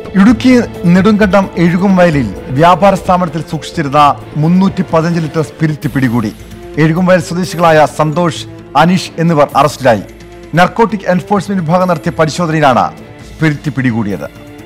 ഇടുക്കി നെടുങ്കണ്ടം എഴുകുംവയലിൽ വ്യാപാര സ്ഥാപനത്തിൽ സൂക്ഷിച്ചിരുന്ന മുന്നൂറ്റി പതിനഞ്ച് ലിറ്റർ സ്പിരിറ്റ് പിടികൂടി എഴുകുംവയൽ സ്വദേശികളായ സന്തോഷ് അനീഷ് എന്നിവർ അറസ്റ്റിലായി നർക്കോട്ടിക് എൻഫോഴ്സ്മെന്റ് വിഭാഗം നടത്തിയ പരിശോധനയിലാണ് സ്പിരിറ്റ് പിടികൂടിയത്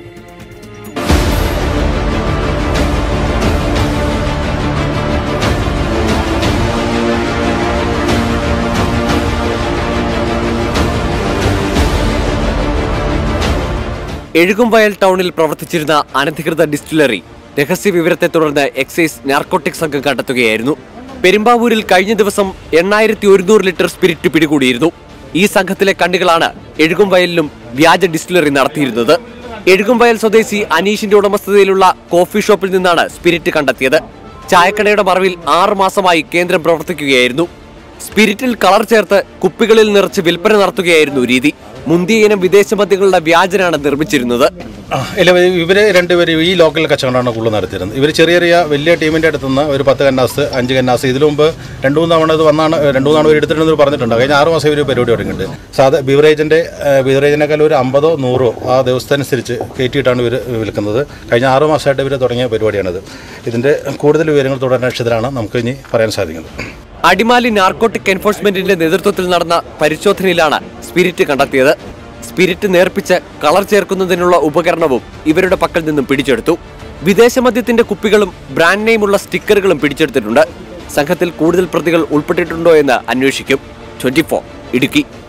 എഴുകുംവയൽ ടൗണിൽ പ്രവർത്തിച്ചിരുന്ന അനധികൃത ഡിസ്റ്റിലറി രഹസ്യ വിവരത്തെ തുടർന്ന് എക്സൈസ് നാർക്കോട്ടിക് സംഘം കണ്ടെത്തുകയായിരുന്നു പെരുമ്പാവൂരിൽ കഴിഞ്ഞ ദിവസം എണ്ണായിരത്തി ഒരുന്നൂറ് ലിറ്റർ സ്പിരിറ്റ് പിടികൂടിയിരുന്നു ഈ സംഘത്തിലെ കണ്ണികളാണ് എഴുകുംവയലിലും വ്യാജ ഡിസ്റ്റിലറി നടത്തിയിരുന്നത് എഴുകുംവയൽ സ്വദേശി അനീഷിന്റെ ഉടമസ്ഥതയിലുള്ള കോഫി ഷോപ്പിൽ നിന്നാണ് സ്പിരിറ്റ് കണ്ടെത്തിയത് ചായക്കടയുടെ മറവിൽ ആറ് മാസമായി കേന്ദ്രം പ്രവർത്തിക്കുകയായിരുന്നു സ്പിരിറ്റിൽ കളർ ചേർത്ത് കുപ്പികളിൽ നിറച്ച് വിൽപ്പന നടത്തുകയായിരുന്നു രീതി മുന്തിയ ഇനം വിദേശ മദ്യങ്ങളുടെ വ്യാജനാണ് നിർമ്മിച്ചിരുന്നത് ആ, ഇല്ല ഇവർ രണ്ടുപേരും ഈ ലോക്കൽ കച്ചവടമാണ് കൂടുതൽ നടത്തിയിരുന്നത് ഇവർ ചെറിയ ചെറിയ വലിയ ടീമിൻ്റെ അടുത്ത് നിന്ന് ഒരു പത്ത് കന്നാസ് അഞ്ച് കന്നാസ് ഇതിനു മുമ്പ് രണ്ട് മൂന്ന് തവണ ഇത് വന്നാണ് രണ്ട് മൂന്ന് തവണ ഇവർ എടുത്തിട്ടുണ്ടെന്ന് പറഞ്ഞിട്ടുണ്ട് കഴിഞ്ഞ ആറ് മാസം ഇവർ പരിപാടി തുടങ്ങിയിട്ടുണ്ട് സാധാ ബിവറേജിൻ്റെ ബിവറേജിനേക്കാൾ ഒരു അമ്പതോ നൂറോ ആ ദിവസത്തനുസരിച്ച് കയറ്റിയിട്ടാണ് ഇവർ വിൽക്കുന്നത് കഴിഞ്ഞ ആറ് മാസമായിട്ട് ഇവർ തുടങ്ങിയ പരിപാടിയാണിത് ഇതിൻ്റെ കൂടുതൽ വിവരങ്ങൾ തുടരന്വേഷണത്തിലാണ് നമുക്ക് ഇനി പറയാൻ സാധിക്കുന്നത് അടിമാലി നാർക്കോട്ടിക് എൻഫോഴ്സ്മെന്റിന്റെ നേതൃത്വത്തിൽ നടന്ന പരിശോധനയിലാണ് സ്പിരിറ്റ് കണ്ടെത്തിയത് സ്പിരിറ്റ് നേർപ്പിച്ച് കളർ ചേർക്കുന്നതിനുള്ള ഉപകരണവും ഇവരുടെ പക്കൽ നിന്നും പിടിച്ചെടുത്തു വിദേശ മദ്യത്തിന്റെ കുപ്പികളും ബ്രാൻഡ് നെയിമുള്ള സ്റ്റിക്കറുകളും പിടിച്ചെടുത്തിട്ടുണ്ട് സംഘത്തിൽ കൂടുതൽ പ്രതികൾ ഉൾപ്പെട്ടിട്ടുണ്ടോ എന്ന് അന്വേഷിക്കും ട്വന്റി ഇടുക്കി